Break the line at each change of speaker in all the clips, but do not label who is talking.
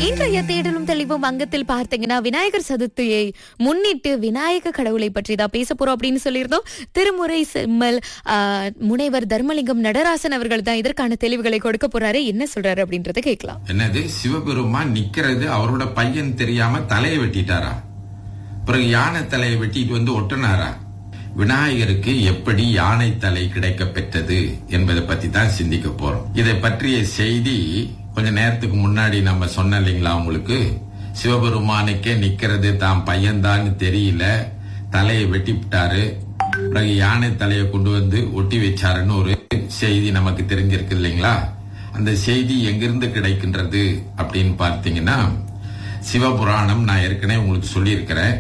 இன்றைய தேடலும் தெளிவும் அங்கத்தில் பார்த்தீங்கன்னா விநாயகர் சதுர்த்தியை முன்னிட்டு விநாயக கடவுளை பற்றி தான் பேச போறோம் அப்படின்னு சொல்லியிருந்தோம் திருமுறை செம்மல் ஆ, முனைவர் தர்மலிங்கம் நடராசன் அவர்கள் தான் இதற்கான தெளிவுகளை கொடுக்க போறாரு என்ன சொல்றாரு அப்படின்றத கேட்கலாம்
என்னது சிவபெருமான் நிக்கிறது அவரோட பையன் தெரியாம தலையை வெட்டிட்டாரா பிறகு யானை தலையை வெட்டிட்டு வந்து ஒட்டினாரா விநாயகருக்கு எப்படி யானை தலை கிடைக்க பெற்றது என்பதை பத்தி தான் சிந்திக்க போறோம் இதை பற்றிய செய்தி கொஞ்ச நேரத்துக்கு முன்னாடி நம்ம சொன்ன இல்லைங்களா உங்களுக்கு சிவபெருமானுக்கே நிக்கிறது தான் பையன்தான்னு தெரியல தலையை வெட்டி விட்டாரு பிறகு யானை தலையை கொண்டு வந்து ஒட்டி வச்சாருன்னு ஒரு செய்தி நமக்கு தெரிஞ்சிருக்கு இல்லைங்களா அந்த செய்தி எங்கிருந்து கிடைக்கின்றது அப்படின்னு பார்த்தீங்கன்னா சிவபுராணம் நான் ஏற்கனவே உங்களுக்கு சொல்லியிருக்கிறேன்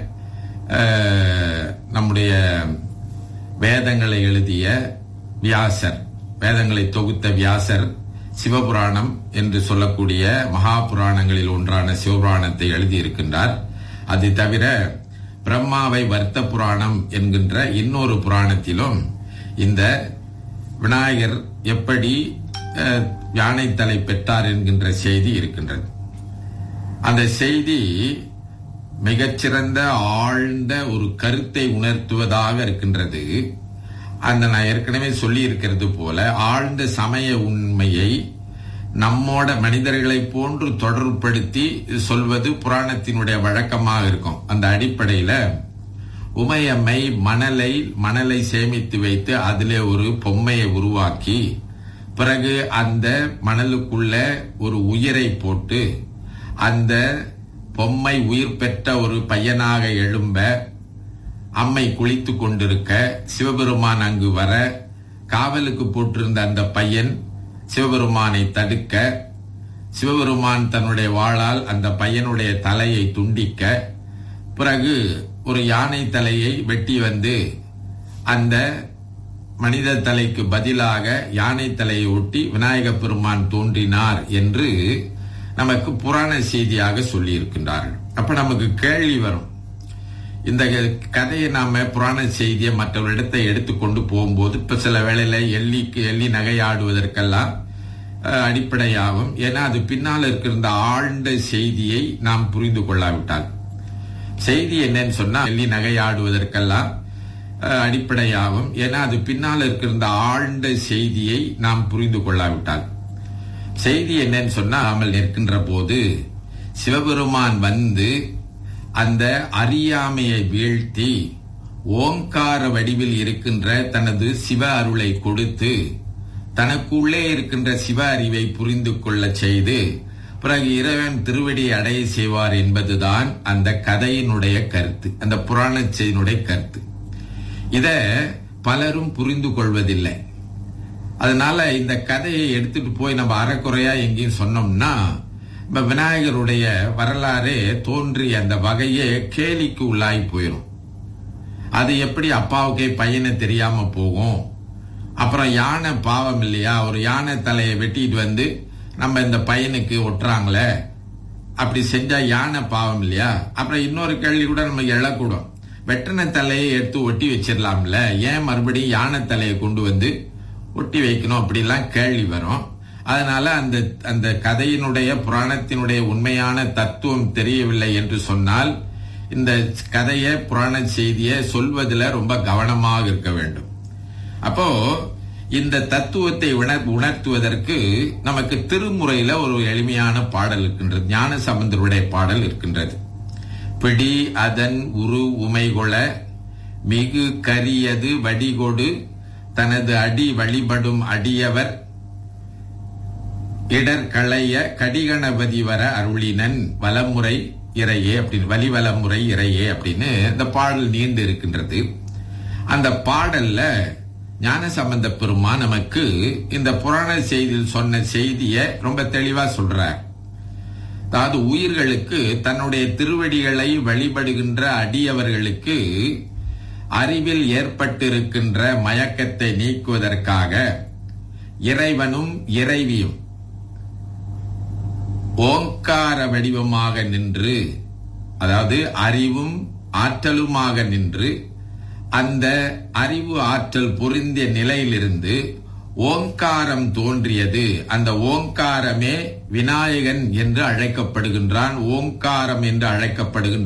அஹ், நம்முடைய வேதங்களை எழுதிய வியாசர் வேதங்களை தொகுத்த வியாசர் சிவபுராணம் என்று சொல்லக்கூடிய மகா புராணங்களில் ஒன்றான சிவபுராணத்தை எழுதியிருக்கின்றார் அது தவிர பிரம்மாவை வர்த்த புராணம் என்கின்ற இன்னொரு புராணத்திலும் இந்த விநாயகர் எப்படி அஹ், யானை தலை பெற்றார் என்கின்ற செய்தி இருக்கின்றது அந்த செய்தி மிகச்சிறந்த ஆழ்ந்த ஒரு கருத்தை உணர்த்துவதாக இருக்கின்றது அந்த நான் ஏற்கனவே சொல்லி இருக்கிறது போல ஆழ்ந்த சமய உண்மையை நம்மோட மனிதர்களை போன்று தொடர்படுத்தி சொல்வது புராணத்தினுடைய வழக்கமாக இருக்கும் அந்த அடிப்படையில உமையம்மை மணலை மணலை சேமித்து வைத்து அதிலே ஒரு பொம்மையை உருவாக்கி பிறகு அந்த மணலுக்குள்ள ஒரு உயிரை போட்டு அந்த பொம்மை உயிர் பெற்ற ஒரு பையனாக எழும்ப அம்மை குளித்து கொண்டிருக்க சிவபெருமான் அங்கு வர காவலுக்கு போட்டிருந்த அந்த பையன் சிவபெருமானை தடுக்க சிவபெருமான் தன்னுடைய வாளால் அந்த பையனுடைய தலையை துண்டிக்க பிறகு ஒரு யானை தலையை வெட்டி வந்து அந்த மனித தலைக்கு பதிலாக யானை தலையை ஒட்டி விநாயக பெருமான் தோன்றினார் என்று நமக்கு புராண செய்தியாக சொல்லி இருக்கின்றார்கள் அப்ப நமக்கு கேள்வி வரும் இந்த கதையை நாம புராண செய்தியை மற்றவரிடத்தை எடுத்துக்கொண்டு போகும்போது இப்ப சில வேளையில எள்ளிக்கு எள்ளி நகையாடுவதற்கெல்லாம் அஹ், அடிப்படையாகும் ஏன்னா அது பின்னால் இருக்கிற இந்த ஆழ்ந்த செய்தியை நாம் புரிந்து கொள்ளாவிட்டால் செய்தி என்னன்னு சொன்னா எள்ளி நகையாடுவதற்கெல்லாம் அஹ், அடிப்படையாகும் ஏன்னா அது பின்னால் இருக்கிற இந்த ஆழ்ந்த செய்தியை நாம் புரிந்து கொள்ளாவிட்டால் செய்தி என்னன்னு சொன்னாமல் நிற்கின்ற போது சிவபெருமான் வந்து அந்த அறியாமையை வீழ்த்தி ஓங்கார வடிவில் இருக்கின்ற தனது சிவ அருளை கொடுத்து தனக்குள்ளே இருக்கின்ற சிவ அறிவை புரிந்து கொள்ள செய்து பிறகு இறைவன் திருவடியை அடைய செய்வார் என்பதுதான் அந்த கதையினுடைய கருத்து அந்த புராண செய்தியினுடைய கருத்து இத பலரும் புரிந்து கொள்வதில்லை அதனால இந்த கதையை எடுத்துட்டு போய் நம்ம அறக்குறையா எங்கேயும் சொன்னோம்னா நம்ம விநாயகருடைய வரலாறே தோன்றிய அந்த வகையே கேலிக்கு உள்ளாகி போயிடும் அது எப்படி அப்பாவுக்கே பையனை தெரியாம போகும் அப்புறம் யானை பாவம் இல்லையா ஒரு யானை தலையை வெட்டிட்டு வந்து நம்ம இந்த பையனுக்கு ஒட்டுறாங்களே அப்படி செஞ்சா யானை பாவம் இல்லையா அப்புறம் இன்னொரு கேள்வி கூட நம்ம எழக்கூடும் வெட்டின தலையை எடுத்து ஒட்டி வச்சிடலாம்ல ஏன் மறுபடியும் யானை தலையை கொண்டு வந்து ஒட்டி வைக்கணும் அப்படிலாம் கேள்வி வரும் அதனால அந்த அந்த கதையினுடைய புராணத்தினுடைய உண்மையான தத்துவம் தெரியவில்லை என்று சொன்னால் இந்த கதையை புராண செய்தியை சொல்வதில் ரொம்ப கவனமாக இருக்க வேண்டும் அப்போ இந்த தத்துவத்தை உணர் உணர்த்துவதற்கு நமக்கு திருமுறையில ஒரு எளிமையான பாடல் இருக்கின்றது ஞான சம்பந்தருடைய பாடல் இருக்கின்றது பிடி அதன் உரு உமைகொள மிகு கரியது வடிகொடு தனது அடி வழிபடும் அடியவர் இடர் களைய கடிகணபதி வர அருளினன் வலமுறை இறையே அப்படின்னு வலிவலமுறை இறையே அப்படின்னு இந்த பாடல் நீண்டு இருக்கின்றது அந்த பாடல்ல ஞானசம்பந்த பெருமான் நமக்கு இந்த புராண செய்தியில் சொன்ன செய்தியை ரொம்ப தெளிவா சொல்றார் அதாவது உயிர்களுக்கு தன்னுடைய திருவடிகளை வழிபடுகின்ற அடியவர்களுக்கு அறிவில் ஏற்பட்டிருக்கின்ற மயக்கத்தை நீக்குவதற்காக இறைவனும் இறைவியும் ஓங்கார வடிவமாக நின்று அதாவது அறிவும் ஆற்றலுமாக நின்று அந்த அறிவு ஆற்றல் பொருந்திய நிலையிலிருந்து ஓங்காரம் தோன்றியது அந்த ஓங்காரமே விநாயகன் என்று அழைக்கப்படுகின்றான் ஓங்காரம் என்று அழைக்கப்படுகின்ற